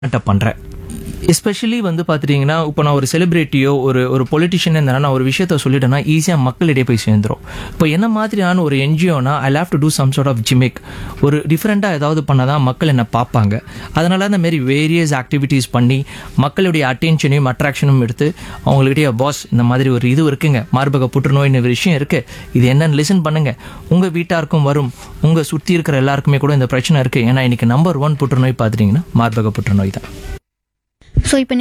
பண்றேன் எஸ்பெஷலி வந்து பார்த்துட்டிங்கன்னா இப்போ நான் ஒரு செலிபிரிட்டியோ ஒரு ஒரு பொலிட்டிஷியன் இருந்தாலும் நான் ஒரு விஷயத்த சொல்லிட்டேன்னா ஈஸியாக மக்களிடையே போய் சேர்ந்துரும் இப்போ என்ன மாதிரியான ஒரு என்ஜிஓனா I love to do some sort of gimmick ஒரு டிஃப்ரெண்ட்டாக ஏதாவது பண்ணால் தான் மக்கள் என்ன பார்ப்பாங்க அதனால அந்த மாதிரி வேரியஸ் ஆக்டிவிட்டீஸ் பண்ணி மக்களுடைய அட்டென்ஷனையும் அட்ராக்ஷனும் எடுத்து அவங்கள்கிட்டயே பாஸ் இந்த மாதிரி ஒரு இது இருக்குங்க மார்பக புற்றுநோய்னு ஒரு விஷயம் இருக்கு இது என்னன்னு லிசன் பண்ணுங்க உங்க வீட்டாருக்கும் வரும் உங்க சுற்றி இருக்கிற எல்லாருக்குமே கூட இந்த பிரச்சனை இருக்கு ஏன்னா இன்னைக்கு நம்பர் ஒன் புற்றுநோய் பார்த்துட்டீங்கன்னா மார்பக புற்றுநோய் தான் ஸோ இப்போ